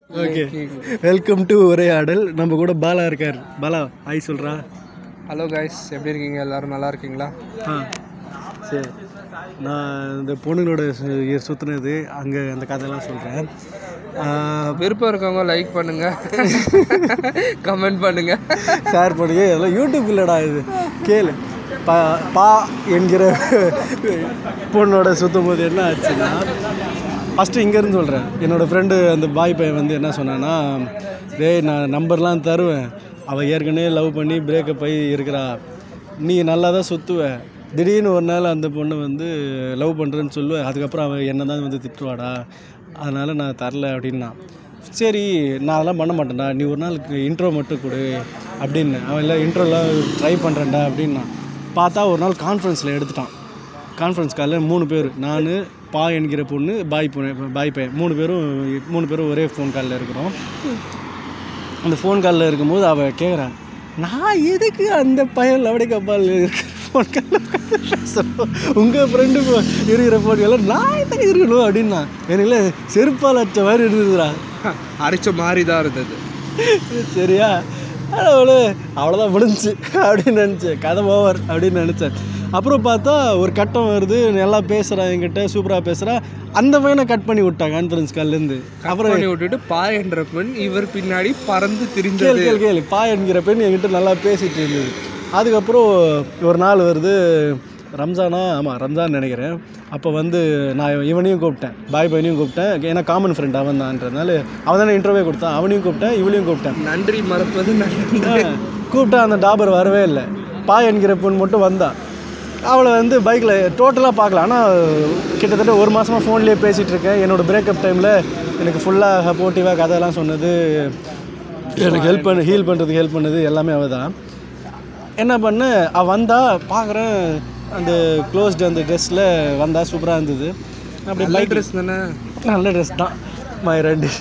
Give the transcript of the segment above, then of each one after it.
Okay welcome to உரையாடல் நம்ம கூட பாலா இருக்கார் பாலா ஹாய் சொல்கிறா ஹலோ கைஸ் எப்படி இருக்கீங்க எல்லாரும் நல்லா இருக்கீங்களா ஆ சரி நான் இந்த பொண்ணுங்களோட சு- சுத்துனது அங்கே அந்த கதையெல்லாம் சொல்கிறேன் விருப்பம் இருக்கவங்க லைக் பண்ணுங்க கமெண்ட் பண்ணுங்க ஷேர் பண்ணுங்க இதெல்லாம் யூடியூப் இல்லைடா இது கேளு பா பா என்கிற பொண்ணோட சுற்றும் போது என்ன ஆச்சுன்னா ஃபஸ்ட்டு இங்கேருந்து சொல்கிறேன் என்னோடய ஃப்ரெண்டு அந்த பாய் பையன் வந்து என்ன சொன்னான்னா டேய் நான் நம்பர்லாம் தருவேன் அவள் ஏற்கனவே லவ் பண்ணி பிரேக்கப் ஆகி இருக்கிறா நீ நல்லா தான் சுற்றுவ திடீர்னு ஒரு நாள் அந்த பொண்ணு வந்து லவ் பண்ணுறேன்னு சொல்லுவேன் அதுக்கப்புறம் அவள் என்ன தான் வந்து திட்டுவாடா அதனால் நான் தரல அப்படின்னா சரி நான் அதெல்லாம் பண்ண மாட்டேன்டா நீ ஒரு நாளுக்கு இன்ட்ரோ மட்டும் கொடு அப்படின்னு அவன் இல்லை இன்ட்ரோலாம் ட்ரை பண்ணுறேன்டா அப்படின்னா பார்த்தா ஒரு நாள் கான்ஃபரன்ஸில் எடுத்துட்டான் கான்ஃபரன்ஸ் காலில் மூணு பேர் நான் பா என்கிற பொண்ணு பாய் பொண்ணு பாய் பையன் மூணு பேரும் மூணு பேரும் ஒரே ஃபோன் காலில் இருக்கிறோம் அந்த ஃபோன் காலில் இருக்கும்போது அவள் கேட்குறான் நான் எதுக்கு அந்த பையன் லவடி கப்பால் ஃபோன் காலில் உங்கள் ஃப்ரெண்டு இருக்கிற ஃபோன் காலில் நான் எதுக்கு இருக்கணும் அப்படின்னா எனக்கு செருப்பால் அச்ச மாதிரி இருந்ததுடா அரைச்ச மாதிரி தான் இருந்தது சரியா அவ்வளோ அவ்வளோதான் முடிஞ்சுச்சு அப்படின்னு நினச்சேன் கதை ஓவர் அப்படின்னு நினச்சேன் அப்புறம் பார்த்தா ஒரு கட்டம் வருது நல்லா பேசுகிறான் என்கிட்ட சூப்பராக பேசுகிறா அந்த பையனை கட் பண்ணி விட்டான் கான்ஃபரன்ஸ் கால்லேருந்து அப்புறம் பண்ணி விட்டுட்டு பாய் என்ற பெண் இவர் பின்னாடி பறந்து கேளு திரிந்தது கேளு கேளு பா என்கிற பெண் என்கிட்ட நல்லா பேசிகிட்டு இருந்தது அதுக்கப்புறம் ஒரு நாள் வருது ரம்ஜானா ஆமாம் ரம்ஜான் நினைக்கிறேன் அப்போ வந்து நான் இவனையும் கூப்பிட்டேன் பாய் பையனையும் கூப்பிட்டேன் ஏன்னா காமன் ஃப்ரெண்ட் அவன் தான்றதுனால அவன் தானே இன்டர்வியூ கொடுத்தான் அவனையும் கூப்பிட்டேன் இவளையும் கூப்பிட்டேன் நன்றி மறப்பது நன்றி கூப்பிட்டா அந்த டாபர் வரவே இல்லை பா என்கிற பொண்ணு மட்டும் வந்தா அவளை வந்து பைக்கில் டோட்டலாக பார்க்கல ஆனால் கிட்டத்தட்ட ஒரு மாதமாக ஃபோன்லேயே பேசிகிட்டு இருக்கேன் என்னோடய பிரேக்கப் டைமில் எனக்கு ஃபுல்லாக சப்போர்ட்டிவாக கதையெல்லாம் சொன்னது எனக்கு ஹெல்ப் பண்ண ஹீல் பண்ணுறதுக்கு ஹெல்ப் பண்ணது எல்லாமே அவள் தான் என்ன பண்ண அவள் வந்தா பார்க்குறேன் அந்த க்ளோஸ்டு அந்த ட்ரெஸ்ஸில் வந்தா சூப்பராக இருந்தது அப்படி நல்ல பைக் ட்ரெஸ் தானே நல்ல ட்ரெஸ் தான் மயிரண்டி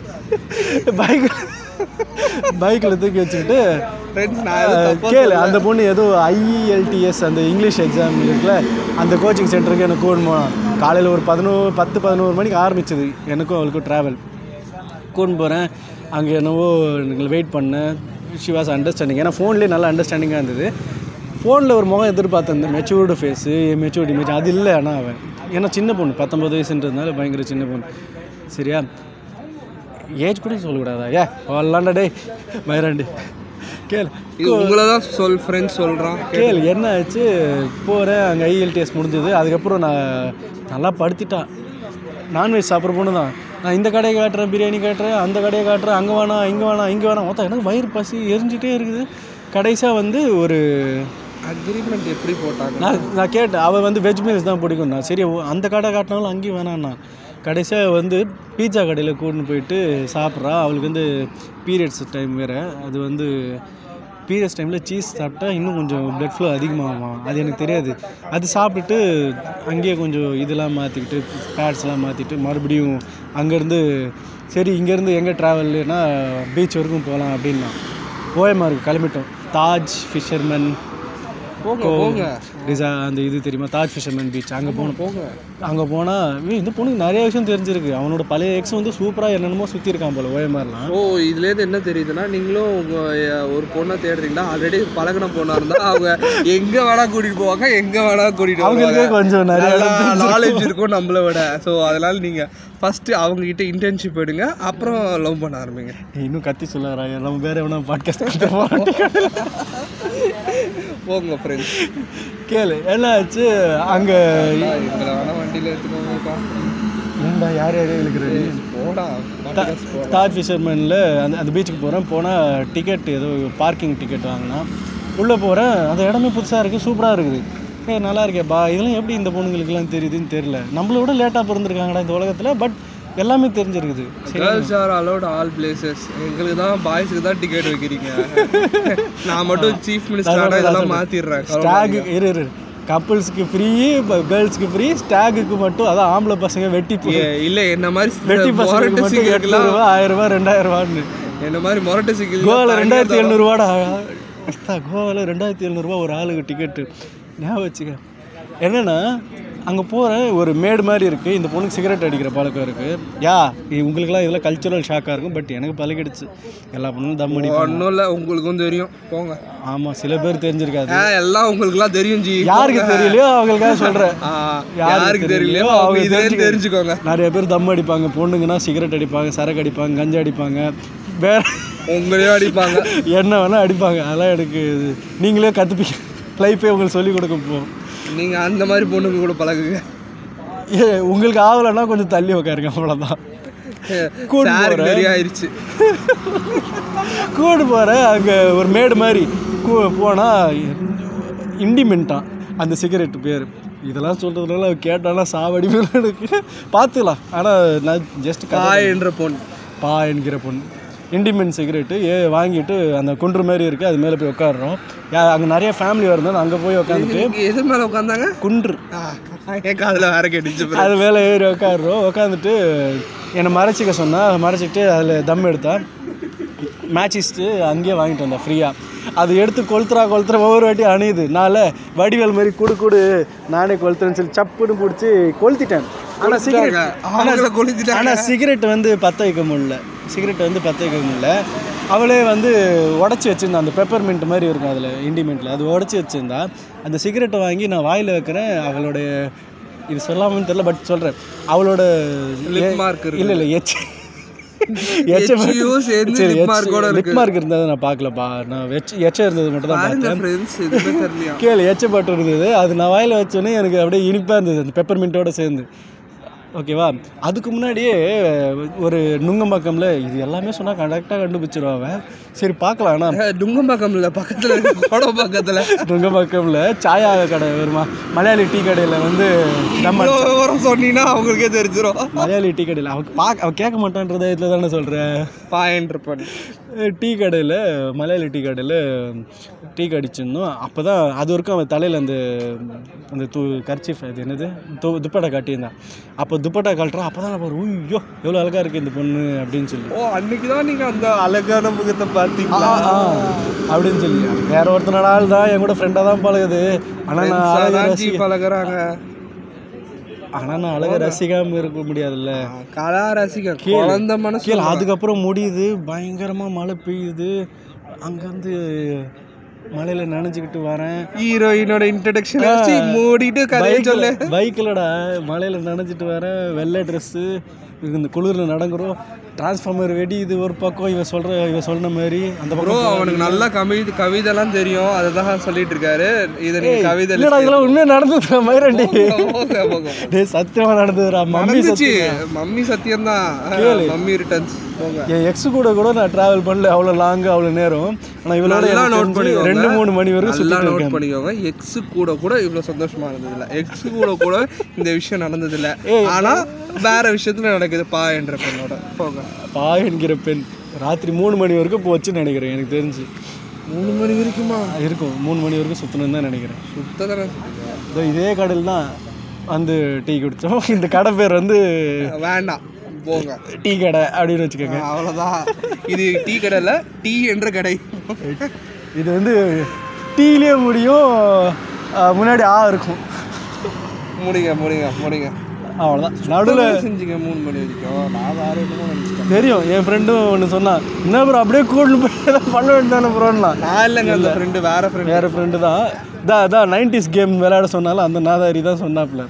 பைக் பைக்கில் தூக்கி வச்சுக்கிட்டு ஃப்ரெண்ட்ஸ் நான் எதுவும் தப்பா கேளு அந்த பொண்ணு ஏதோ ஐஇஎல்டிஎஸ் அந்த இங்கிலீஷ் எக்ஸாம் இருக்குல்ல அந்த கோச்சிங் சென்டருக்கு எனக்கு கூட்டு போனான் காலையில் ஒரு பதினோரு பத்து பதினோரு மணிக்கு ஆரம்பிச்சது எனக்கும் அவளுக்கும் ட்ராவல் கூட்டு போகிறேன் அங்கே என்னவோ எங்களை வெயிட் பண்ணேன் ஷி வாஸ் அண்டர்ஸ்டாண்டிங் ஏன்னா ஃபோன்லேயே நல்லா அண்டர்ஸ்டாண்டிங்காக இருந்தது ஃபோனில் ஒரு முகம் எதிர்பார்த்தேன் மெச்சூர்டு ஃபேஸு மெச்சூர்டு இமேஜ் அது இல்லை ஆனால் அவன் ஏன்னா சின்ன பொண்ணு பத்தொம்பது வயசுன்றதுனால பயங்கர சின்ன பொண்ணு சரியா ஏஜ் கூட சொல்லக்கூடாதா ஏ வரலாண்டா டேய் மயிராண்டி கேளு இது உங்களை தான் சொல் ஃப்ரெண்ட்ஸ் சொல்கிறான் கேளு என்ன ஆச்சு போகிறேன் அங்கே ஐஎல்டிஎஸ் முடிஞ்சது அதுக்கப்புறம் நான் நல்லா படுத்திட்டான் நான்வெஜ் சாப்பிட்ற பொண்ணு தான் நான் இந்த கடையை காட்டுறேன் பிரியாணி காட்டுறேன் அந்த கடையை காட்டுறேன் அங்கே வேணாம் இங்கே வேணாம் இங்கே வேணாம் மொத்தம் எனக்கு வயிறு பசி எரிஞ்சிட்டே இருக்குது கடைசியாக வந்து ஒரு அக்ரிமெண்ட் எப்படி போட்டாங்க நான் நான் கேட்டேன் அவள் வந்து வெஜ் மீல்ஸ் தான் பிடிக்கும் நான் சரி ஓ- அந்த கடை காட்டினாலும் அங்கேயும் வேணாண்ணா கடைசியாக வந்து பீட்சா கடையில் கூட்டின்னு போயிட்டு சாப்பிட்றா அவளுக்கு வந்து பீரியட்ஸ் டைம் வேறு அது வந்து பீரியட்ஸ் டைமில் சீஸ் சாப்பிட்டா இன்னும் கொஞ்சம் blood flow அதிகமாகும் அது எனக்கு தெரியாது அது சாப்பிட்டுட்டு அங்கேயே கொஞ்சம் இதெல்லாம் மாற்றிக்கிட்டு பேட்ஸ்லாம் மாற்றிட்டு மறுபடியும் அங்கேருந்து சரி இங்கேருந்து எங்கே ட்ராவல்னா பீச் வரைக்கும் போகலாம் அப்படின்னா ஓஎம்ஆருக்கு கிளம்பிட்டோம் தாஜ் ஃபிஷர்மேன் போங்க போங்க ரிசா அந்த இது தெரியுமா தாஜ் ஃபிஷர்மேன் பீச் அங்கே போகணும் போங்க அங்கே போனால் இந்த பொண்ணுக்கு நிறைய விஷயம் தெரிஞ்சிருக்கு அவனோட பழைய எக்ஸ் வந்து சூப்பராக என்னென்னமோ சுற்றி இருக்கான் போல ஓஎம்ஆர்லாம் ஓ இதுலேருந்து என்ன தெரியுதுன்னா நீங்களும் உங்கள் ஒரு பொண்ணை தேடுறீங்களா ஆல்ரெடி பழகின பொண்ணாக இருந்தால் அவங்க எங்கே வேணா கூட்டிகிட்டு போவாங்க எங்கே வேணா கூட்டிகிட்டு அவங்களுக்கே போவாங்க கொஞ்சம் நிறைய நாலேஜ் இருக்கும் நம்மளை விட ஸோ அதனால் நீங்கள் ஃபஸ்ட்டு அவங்ககிட்ட இன்டர்ன்ஷிப் எடுங்க அப்புறம் லவ் பண்ண ஆரம்பிங்க இன்னும் கத்தி சொல்லாரா நம்ம வேற எவனா பாட்காஸ்ட் போங்க ஃப்ரெண்ட்ஸ் கேளு என்ன ஆச்சு அங்கே எங்களை வேணா வண்டியில் எடுத்துக்கோங்கக்கா ஏன்டா யார் யாரே இழுக்கிறது போடா podcast போடா. தாஜ் ஃபிஷர்மேனில் அந்த அந்த பீச்சுக்கு போகிறேன் போனால் டிக்கெட் ஏதோ பார்க்கிங் டிக்கெட் வாங்கினா உள்ளே போகிறேன் அந்த இடமே புதுசாக இருக்குது சூப்பராக இருக்குது ஏ நல்லா இருக்கேப்பா இதெல்லாம் எப்படி இந்த பொண்ணுங்களுக்குலாம் தெரியுதுன்னு தெரியல நம்மளை விட லேட்டாக பிறந்திருக்காங்கடா இந்த உலகத்தில் பட் எல்லாமே தெரிஞ்சிருக்குது girls are allowed all places எங்களுக்கு தான் பாய்ஸுக்கு தான் டிக்கெட் வைக்கிறீங்க நான் மட்டும் சீஃப் மினிஸ்டர் ஆனால் இதெல்லாம் மாற்றிடுறேன் ஸ்டாகு இரு இரு கப்புள்ஸ்க்கு ஃப்ரீ கேர்ள்ஸ்க்கு ஃப்ரீ ஸ்டாகுக்கு மட்டும் அதான் ஆம்பளை பசங்க வெட்டி போ- இல்லை என்ன மாதிரி வெட்டி மொரட்டு பசங்களுக்கு மட்டும் சிங்கிளுக்கெல்லாம் எட்நூறுவா ஆயிரம் ரூபா ரெண்டாயிரம் ரூபான்னு என்ன மாதிரி மொரட்டு சிங்கிள் கோவாவில் ரெண்டாயிரத்தி எழுநூறுவாடா கோவாவில் ரெண்டாயிரத்தி எழுநூறுவா ஒரு ஆளுக்கு டிக்கெட்டு ஞாபகம் வச்சுக்க என்னன்னா அங்கே போகிறேன் ஒரு மேடு மாதிரி இருக்குது இந்த பொண்ணுக்கு சிகரெட் அடிக்கிற பழக்கம் இருக்குது யா இது உங்களுக்குலாம் இதெல்லாம் கல்ச்சுரல் ஷாக்காக இருக்கும் பட் எனக்கு பழகிடுச்சு எல்லா பொண்ணும் தம் அடிப்பாங்க ஒன்றும் இல்லை உங்களுக்கும் தெரியும் போங்க ஆமாம் சில பேர் தெரிஞ்சிருக்காது ஆ எல்லாம் உங்களுக்குலாம் தெரியும் ஜி யாருக்கு தெரியலையோ அவங்களுக்காக சொல்கிறேன் ஆ, யாருக்கு யாருக்கு தெரியலையோ தெரியலையோ அவங்க அவங்க இதுலேருந்து தெரிஞ்சுக்க- தெரிஞ்சுக்கோங்க நிறைய பேர் தம் அடிப்பாங்க பொண்ணுங்கன்னா சிகரெட் அடிப்பாங்க சரக்கு அடிப்பாங்க கஞ்சா அடிப்பாங்க வேற உங்களையும் அடிப்பாங்க என்ன வேணால் அடிப்பாங்க அதெல்லாம் எனக்கு இது- நீங்களே கற்றுப்பீங்க லைஃபே உங்களுக்கு சொல்லிக் கொடுக்க போ நீங்க அந்த மாதிரி பொண்ணுங்க கூட பழகுங்க ஏ உங்களுக்கு ஆகலைன்னா கொஞ்சம் தள்ளி உட்காருங்க அவ்வளோதான் கூட்டு சாருக்கு நிறைய ஆயிடுச்சு கூடு போகிறேன் அங்கே ஒரு மேடு மாதிரி கூ போனால் இண்டிமெண்ட்டான் அந்த சிகரெட் பேர் இதெல்லாம் சொல்கிறதுனால கேட்டானா சாவடி பேர் எனக்கு பார்த்துக்கலாம் ஆனால் நான் ஜஸ்ட் காய் என்ற பொண்ணு பா என்கிற பொண்ணு இண்டிமெண்ட் சிகரெட்டு ஏ வாங்கிட்டு அந்த குன்று மாதிரி இருக்குது அது மேலே போய் உட்காடுறோம் அங்கே நிறைய ஃபேமிலி வருந்தோம் அங்கே போய் உட்காந்துட்டு இங்க எது மேல உட்காந்தாங்க குன்று என் காதுல வேற கேட்டுச்சு bro. அது மேலே ஏறி உட்காடுறோம் உட்காந்துட்டு என்னை மறைச்சிக்க சொன்னா மறைச்சிட்டு அதில் தம் எடுத்தா மேட்சிஸ்ட்டு அங்கேயே வாங்கிட்டு வந்தேன் ஃப்ரீயாக அது எடுத்து கொளுத்துறா கொளுத்துற ஒவ்வொரு வாட்டி அணியுது நால வடிவேல் மாதிரி குடு குடு நானே கொளுத்துறேன்னு சொல்லி சப்புன்னு பிடிச்சி கொளுத்திட்டேன் ஆனால் சிகரெட் அவங்கள கொளுத்திட்டாங்க ஆனால் சிகரெட் வந்து பற்ற வைக்க முடியல சிகரெட் வந்து பற்ற வைக்க முடியல அவளே வந்து உடச்சி வச்சிருந்தா அந்த பெப்பர்மெண்ட் மாதிரி இருக்கும் அதில் இண்டிமெண்ட்டில் அது உடச்சி வச்சிருந்தா அந்த சிகரெட்டை வாங்கி நான் வாயில் வைக்கிறேன் அவளுடைய இது சொல்லாமன்னு தெரியல பட் சொல்கிறேன் அவளோட லிப் மார்க் இருக்கு இல்லை இல்லை எச் எச்சியும் சேர்ந்து lip mark ஓட லிப் மார்க் இருந்தது நான் பார்க்கலப்பா நான் வெச் எச்ச இருந்தது மட்டும் தான் பாருங்க பார்த்தேன் ஃப்ரெண்ட்ஸ் எதுவுமே தெரியலையா கேளு எச்சப்பட்டு இருந்தது அது நான் வாயில் வச்சோன்னே எனக்கு அப்படியே இனிப்பாக இருந்தது அந்த பெப்பர்மிண்ட்டோட சேர்ந்து ஓகேவா அதுக்கு முன்னாடியே ஒரு நுங்கம்பாக்கம்ல இது எல்லாமே சொன்னால் கரெக்டாக கண்டுபிடிச்சிருவாங்க சரி பார்க்கலாம் ஆனால் அஹ், டுங்கம்பாக்கம் இல்ல பக்கத்துல இருக்கு கோட பக்கத்துல நுங்கம்பாக்கம்ல சாயா கடை வருமா மலையாளி டீ கடையில் வந்து நம்ம இவ்வளோ விவரம் சொன்னீங்கன்னா அவங்களுக்கே தெரிஞ்சிடும் மலையாளி டீ கடையில் அவ பார்க்க அவ கேட்க மாட்டான்றத இதில் தானே சொல்கிறேன் பாயன்ற பொண்ணு டீ கடையில் மலையாளி டீ கடையில் டீ கடிச்சிருந்தோம் அப்போ தான் அது வரைக்கும் அவன் தலையில் அந்த அந்த து கர்ச்சிஃப் அது என்னது து துப்பட்டா காட்டியிருந்தான் அப்போ துப்பட்டா கழட்டுறான் அப்போ தான் நான் ஐயோ எவ்வளோ அழகாக இருக்குது இந்த பொண்ணு அப்படின்னு சொல்லி ஓ அன்னைக்கு தான் நீங்க அந்த அழகான முகத்தை பார்த்தீங்களா ஆ, அப்படின்னு சொல்லி வேற ஒருத்தனோட ஆள் தான் என் கூட ஃப்ரெண்டாக தான் பழகுது ஆனால் நான் அழகை ஜி ரசி பழகுறாங்க ஆனால் நான் அழகை ரசிக்காமல் இருக்க முடியாதுல்ல கலா ரசிக குழந்த மனசு கீழே அதுக்கப்புறம் முடியுது பயங்கரமாக மழை பெய்யுது அங்கேருந்து மழையில் நனைஞ்சுக்கிட்டு வரேன் ஹீரோயினோட இன்ட்ரடக்ஷன் வச்சு மூடிட்டு கதையை சொல்லு பைக்கில்டா மழையில் நனைஞ்சிட்டு வரேன் வெள்ளை ட்ரெஸ்ஸு இந்த குளிரில் நடங்குறோம் டிரான்ஸ்ஃபார்மர் வெடி இது ஒரு பக்கம் இவன் சொல்கிற இவன் சொன்ன மாதிரி அந்த ப்ரோ பக்கம் அவனுக்கு நல்லா கவிதை கவிதைலாம் தெரியும் அதை தான் சொல்லிட்டு இருக்காரு இதை நீங்க கவிதை இல்லைடா இதெல்லாம் உண்மையாக நடந்தது மயிரண்டி போங்க, போங்க. டேய் சத்தியமாக நடந்ததுடா மம்மி நடந்துச்சு சத்தியம் மம்மி சத்தியம் தான் மம்மி ரிட்டர்ன்ஸ் போங்க என் எக்ஸ் கூட கூட நான் ட்ராவல் பண்ணல அவ்வளோ லாங்கு அவ்வளோ நேரம் ஆனால் இவளோட நல்லா எனக்கு நோட் தெரிஞ்சு பண்ணிக்கோங்க ரெண்டு மூணு மணி வரைக்கும் நல்லா சுற்றிட்டு நோட் இருக்கேன் பண்ணிக்கோங்க எக்ஸ் கூட கூட இவ்வளவு சந்தோஷமா இருந்தது இல்ல எக்ஸ் கூட கூட இந்த விஷயம் நடந்தது இல்ல ஏய். ஆனா வேற விஷயத்துல நடக்குது பா என்ற பெண்ணோட போங்க பா என்கிற பெண் ராத்திரி மூணு மணி வரைக்கும் போச்சுன்னு நினைக்கிறேன் எனக்கு தெரிஞ்சு மூணு மணி வரைக்குமா இருக்கும் மூணு மணி வரைக்கும் சுற்றணும்னு தான் நினைக்கிறேன் சுத்ததானே இதோ இதே கடையில் தான் வந்து டீ குடித்தோம் இந்த கடை பேர் வந்து வேண்டாம் போங்க டீ கடை அப்படின்னு வச்சுக்கோங்க அவ்வளவுதான் இது டீ கடையில் டீ என்ற கடை இது வந்து டீலேயே முடியும் அஹ், முன்னாடி ஆ இருக்கும் முடிங்க முடிங்க முடிங்க அவ்வளோதான் நடுவில் செஞ்சுங்க மூணு மணி வரைக்கும் நான் வேற என்னமோ நினைச்சிட்டேன் தெரியும் என் ஃப்ரெண்டும் ஒன்று சொன்னான் என்ன ப்ரோ அப்படியே கூட்டு போய் ஏதாவது பண்ண வேண்டியதானே ப்ரோன்னா நான் இல்லைங்க அந்த ஃப்ரெண்டு வேற ஃப்ரெண்டு வேறு ஃப்ரெண்டு தான் இதான் அதான் நைன்டிஸ் கேம் விளையாட சொன்னாலும் அந்த நாதாரி தான் சொன்னாப்புல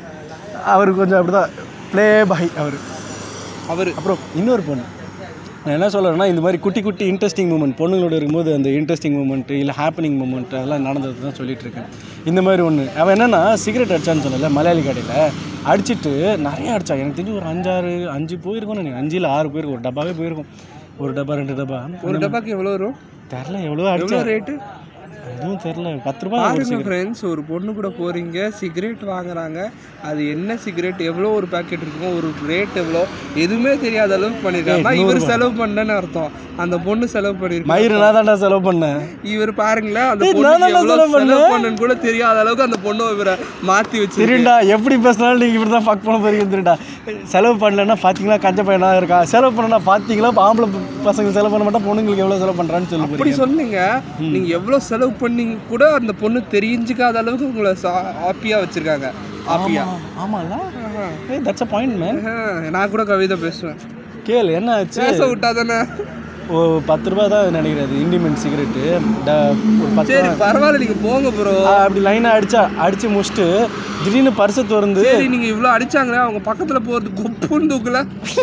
அவர் கொஞ்சம் அப்படி தான் ப்ளே பாய் அவர் அவர் அப்புறம் இன்னொரு பொண்ணு நான் என்ன சொல்கிறேன்னா இந்த மாதிரி குட்டி குட்டி இன்ட்ரெஸ்டிங் மூமெண்ட் பொண்ணுங்களோட இருக்கும்போது அந்த இன்ட்ரெஸ்டிங் மூமெண்ட்டு இல்லை ஹாப்பனிங் மூமெண்ட் அதெல்லாம் நடந்தது தான் சொல்லிட்டு இருக்கேன் இந்த மாதிரி ஒன்று அவன் என்னன்னா சிகரெட் அடிச்சான்னு சொன்னல மலையாளி கடையில் அடிச்சிட்டு நிறைய அடிச்சா எனக்கு தெரிஞ்சு ஒரு அஞ்சாறு அஞ்சு போயிருக்கோம் நினைக்கிறேன் அஞ்சு இல்லை ஆறு போயிருக்கும் ஒரு டப்பாவே போயிருக்கும் ஒரு டப்பா ரெண்டு டப்பா ஒரு டப்பாக்கு எவ்வளோ வரும் தெரில எவ்வளோ அடிச்சா எவ்வளோ ரேட்டு எதுவும் தெரில பத்து ரூபா பாருங்க ஃப்ரெண்ட்ஸ் ஒரு பொண்ணு கூட போறீங்க சிகரெட் வாங்குறாங்க அது என்ன சிகரெட் எவ்வளோ ஒரு பாக்கெட் இருக்கும் ஒரு ரேட் எவ்வளோ எதுவுமே தெரியாத அளவுக்கு பண்ணிருக்காங்க இவர் செலவு பண்ணலன்னு அர்த்தம் அந்த பொண்ணு செலவு பண்ணிருக்கு மயிறு நான் தான்டா செலவு பண்ணேன் இவர் பாருங்களேன் அந்த ஏய், பொண்ணு நான் தானே எவ்வளோ செலவு பண்ணேன். செலவு பண்ணன்னு கூட தெரியாத அளவுக்கு அந்த பொண்ணு இவரை மாத்தி வச்சு சரிண்டா எப்படி பேசினாலும் நீங்கள் இப்படி தான் ஃபக் பண்ண போறீங்க தெரியுடா செலவு பண்ணலன்னா பார்த்தீங்களா கஞ்ச பையனா இருக்கா செலவு பண்ணனா பார்த்தீங்களா இப்ப ஆம்பளை ப- பசங்க செலவு பண்ண மாட்டா பொண்ணுங்களுக்கு எவ்வளோ செலவு பண்ணுறான்னு சொல்லி அப்படி போறீங்க சொன்னீங்க நீங்க எவ்வளவு செலவு பண்ணீங்க கூட அந்த பொண்ணு தெரிஞ்சுக்காத அளவுக்கு உங்களை ஹாப்பியா வச்சிருக்காங்க ஹாப்பியா ஆமாம்ல ஏய் தட்ஸ் அ பாயிண்ட் மேன் நான் கூட கவிதை பேசுவேன் கேளு என்ன ஆச்சு பேச விட்டா தானே ஓ பத்து ரூபா தான் நினைக்கிறேன் அது இண்டிமெண்ட் சிகரெட்டு ஒரு பத்து சரி பரவாயில்ல நீங்க போங்க ப்ரோ ஆ, அப்படி லைனாக அடிச்சா அடிச்சு முடிச்சுட்டு திடீர்னு பர்ஸை திறந்து சரி நீங்க இவ்வளோ அடிச்சாங்களே அவங்க பக்கத்துல போறது குப்புன்னு தூக்கல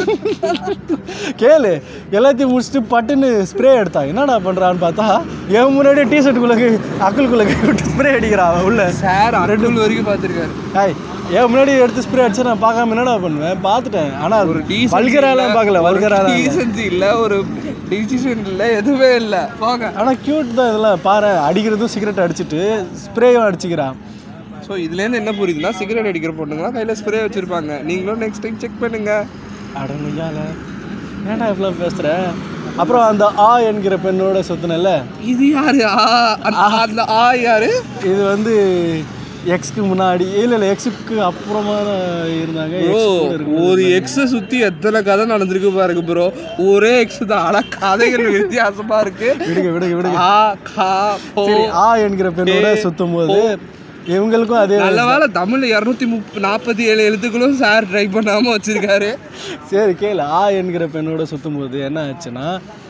கேளு எல்லாத்தையும் முடிச்சுட்டு பட்டுன்னு ஸ்ப்ரே எடுத்தா என்னடா பண்ணுறான்னு பார்த்தா என் முன்னாடியே டிஷர்ட்டுக்குள்ளே அக்கலுக்குள்ளே விட்டு ஸ்ப்ரே அடிக்கிறா அவன் உள்ள சார் ரெண்டு வரைக்கும் பார்த்துருக்காரு ஹாய் என் முன்னாடி எடுத்து ஸ்ப்ரே அடிச்சா நான் பார்க்காம என்னடா பண்ணுவேன் பார்த்துட்டேன் ஆனால் ஒரு வல்கராலாம் பார்க்கல வல்கராலாம் டீசன்சி இல்ல ஒரு டிசிஷன் இல்ல எதுவுமே இல்ல போங்க ஆனால் க்யூட் தான் இதெல்லாம் பாரு அடிக்கிறதும் சிகரெட் அடிச்சிட்டு ஸ்ப்ரேயும் அடிச்சுக்கிறான் ஸோ இதுலேருந்து என்ன புரியுதுன்னா சிகரெட் அடிக்கிற பொண்ணுங்களாம் கையில் ஸ்ப்ரே வச்சிருப்பாங்க நீங்களும் நெக்ஸ்ட் டைம் செக் பண்ணுங்க அடங்குஞ்சால ஏன்டா இவ்வளோ பேசுகிற அப்புறம் அந்த ஆ என்கிற பெண்ணோட சொத்துனல்ல இது யாரு ஆ அந்த- அந்த ஆ யாரு இது வந்து எக்ஸ்க்கு முன்னாடி இல்லை இல்லை எக்ஸுக்கு அப்புறமா தான் இருந்தாங்க ப்ரோ ex கூட இருக்கு. ஒரு எக்ஸை சுத்தி எத்தனை கதை நடந்திருக்கு பாருங்க ப்ரோ ஒரே எக்ஸ் தான் ஆனா கதைகள் வித்தியாசமா இருக்கு விடுங்க விடுங்க விடுங்க ஆ கா போ சரி ஆ என்கிற பெண்ணோட சுத்தும் போது இவங்களுக்கும் அதே நல்ல வேளை தமிழ்ல இரநூத்தி முப் நாற்பத்தி ஏழு எழுத்துக்களும் சார் ட்ரை பண்ணாம வச்சிருக்காரு சரி கேளு ஆ என்கிற பெண்ணோட சுத்தும் போது என்ன ஆச்சுன்னா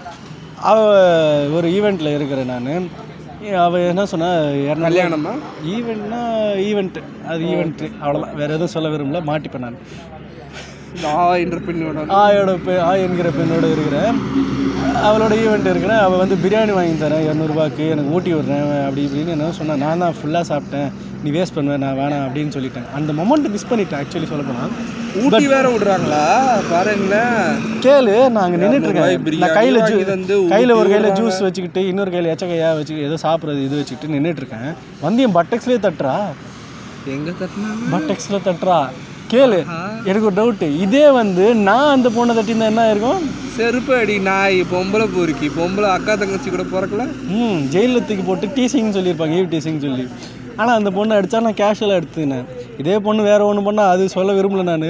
அவ ஒரு ஈவெண்ட்டில் இருக்கிறேன் நான் அவ என்ன சொன்னா இரநூறு கல்யாணமா ஈவெண்ட்னா ஈவெண்ட் அது ஈவெண்ட் அவ்வளோதான் வேற எதுவும் சொல்ல விரும்பல மாட்டிப்பேன் நான் இந்த ஆ என்ற பெண்ணோட ஆயோட பெ ஆ என்கிற பெண்ணோட இருக்கிறேன் அவளோட ஈவெண்ட் இருக்கிறேன் அவள் வந்து பிரியாணி வாங்கி தரேன் இரநூறுபாக்கு எனக்கு ஊட்டி விட்றேன் அப்படி இப்படின்னு என்ன சொன்னா நான் தான் ஃபுல்லாக சாப்பிட்டேன் நீ வேஸ்ட் பண்ணுவேன் நான் வேணாம் அப்படின்னு சொல்லிட்டேன் அந்த மொமெண்ட் மிஸ் பண்ணிட்டேன் ஆக்சுவலி சொல்ல போனால் ஊட்டி வேற விடுறாங்களா பாருங்களேன் கேளு நாங்கள் நின்றுட்டு இருக்கேன் பிரியாணி நான் கையில் வாங்கி ஜூ தந்து கையில் ஒரு ஊட்டி கையில் விடுறாங்க. ஜூஸ் வச்சுக்கிட்டு இன்னொரு கையில் எச்சக்கையா வச்சு ஏதோ சாப்பிட்றது இது வச்சுக்கிட்டு நின்றுட்டு இருக்கேன் வந்து என் பட்டெக்ஸ்லேயே தட்டுறா எங்க தட்டினாங்க பட்டெக்ஸில் தட்டுறா கேளு எனக்கு ஒரு டவுட்டு இதே வந்து நான் அந்த பொண்ணை தட்டியிருந்தா என்ன இருக்கும் செருப்பு அடி நாய் பொம்பளை பொறுக்கி பொம்பளை அக்கா தங்கச்சி கூட பிறக்கல ம் ஜெயிலில் தூக்கி போட்டு டீசிங்னு சொல்லியிருப்பாங்க ஈவ் டீசிங் சொல்லி ஆனால் அந்த பொண்ணை அடித்தா நான் கேஷுவலாக எடுத்துனேன் இதே பொண்ணு வேற ஒன்று பண்ணால் அது சொல்ல விரும்பல நான்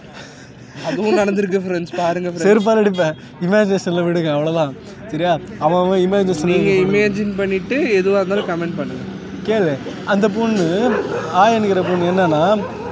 அதுவும் நடந்திருக்கு ஃப்ரெண்ட்ஸ் பாருங்க friends. செருப்பால் அடிப்பேன் இமேஜினேஷனில் விடுங்க அவ்வளோதான் சரியா அவன் அவன் இமேஜினேஷன் நீங்க இமேஜின் பண்ணிட்டு எதுவா இருந்தாலும் கமெண்ட் பண்ணுங்க கேளு அந்த பொண்ணு ஆயனுங்கிற பொண்ணு என்னன்னா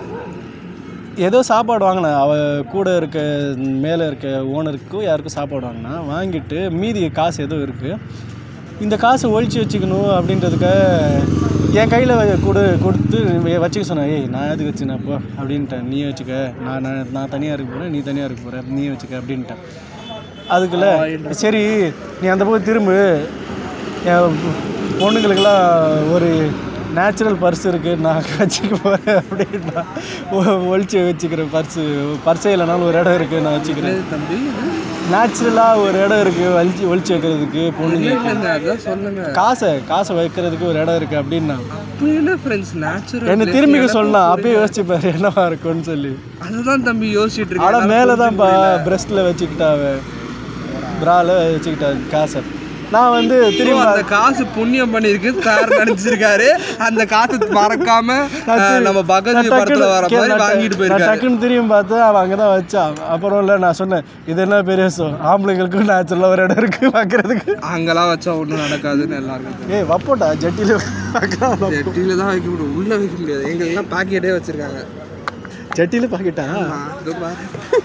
ஏதோ சாப்பாடு வாங்கினேன் அவ கூட இருக்க மேலே இருக்க ஓனருக்கும் யாருக்கும் சாப்பாடு வாங்கினா வாங்கிட்டு மீதி காசு ஏதோ இருக்குது இந்த காசை ஒழிச்சு வச்சுக்கணும் அப்படின்றதுக்காக என் கையில் கொடு கொடுத்து வெ- வச்சுக்க சொன்னேன் ஏய் நான் எதுக்கு வச்சுனேன் அப்போ அப்படின்ட்டேன் நீ வச்சுக்க நான் நான் நான் தனியாக இருக்க போகிறேன் நீ தனியாக இருக்க போகிற நீ வச்சுக்க அப்படின்ட்டேன் அதுக்குள்ள சரி நீ அந்த பக்கம் திரும்பு என் பொண்ணுங்களுக்கெல்லாம் ஒரு நேச்சுரல் பர்ஸ் இருக்குது நான் வச்சுக்க போகிறேன் அப்படின்னா ஒ- ஒளிச்சு வச்சுக்கிறேன் பர்ஸு பர்ஸே இல்லைனாலும் ஒரு இடம் இருக்குது நான் வச்சுக்கிறேன் என்னது தம்பி நேச்சுரலாக ஒரு இடம் இருக்குது ஒழிச்சு ஒளிச்சு வைக்கிறதுக்கு பொண்ணுங்க இல்லைங்க அதான் சொல்லுங்க காசை காசை வைக்கிறதுக்கு ஒரு இடம் இருக்குது அப்படின்னா அப்படி என்ன ஃப்ரெண்ட்ஸ் நேச்சுரல் என்னை திரும்பிக்க சொன்னா அப்பயே யோசிச்சுப்பாரு என்னவா இருக்கும்னு சொல்லி அதுதான் தம்பி யோசிச்சுட்டு ஆனா இருக்கேன் மேலே தான்ப்பா பிரஸ்ட்டில் வச்சுக்கிட்டா அவ பிரால வச்சுக்கிட்டா காசை நான் வந்து திரும்ப அந்த காசு புண்ணியம் பண்ணிருக்கு சார் நினைச்சிருக்காரு அந்த காசு மறக்காம அஹ், நம்ம பகவதி படத்துல வர மாதிரி வாங்கிட்டு நான் போயிருக்காரு டக்குன்னு திரும்பி பார்த்து அவன் அங்கே தான் வச்சான் அப்புறம் இல்லை நான் சொன்னேன் இது என்ன பெரிய விஷயம் ஆம்பளைங்களுக்கும் நேச்சுரலாக ஒரு இடம் இருக்குது பார்க்குறதுக்கு அங்கெல்லாம் வச்சா ஒன்றும் நடக்காதுன்னு எல்லாருக்கும் தெரியும். ஏய் வப்போட்டா ஜட்டியில் வைக்கலாம் ஜட்டியில தான் வைக்க முடியும் உள்ள வைக்க முடியாது எங்களுக்குலாம் பாக்கெட்டே வச்சிருக்காங்க ஜட்டியில் பாக்கிட்டா ஆ, இதோ பாரு.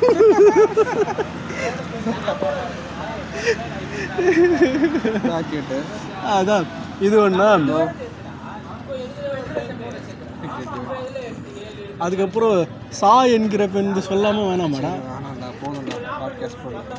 பாக்கெட்டு அதான் இது ஒன்றா அதுக்கப்புறம் சா என்கிற பெண் சொல்லாமல் வேணாமாடா வேணாம்டா போகணும்டா பாட்காஸ்ட் போடலாம்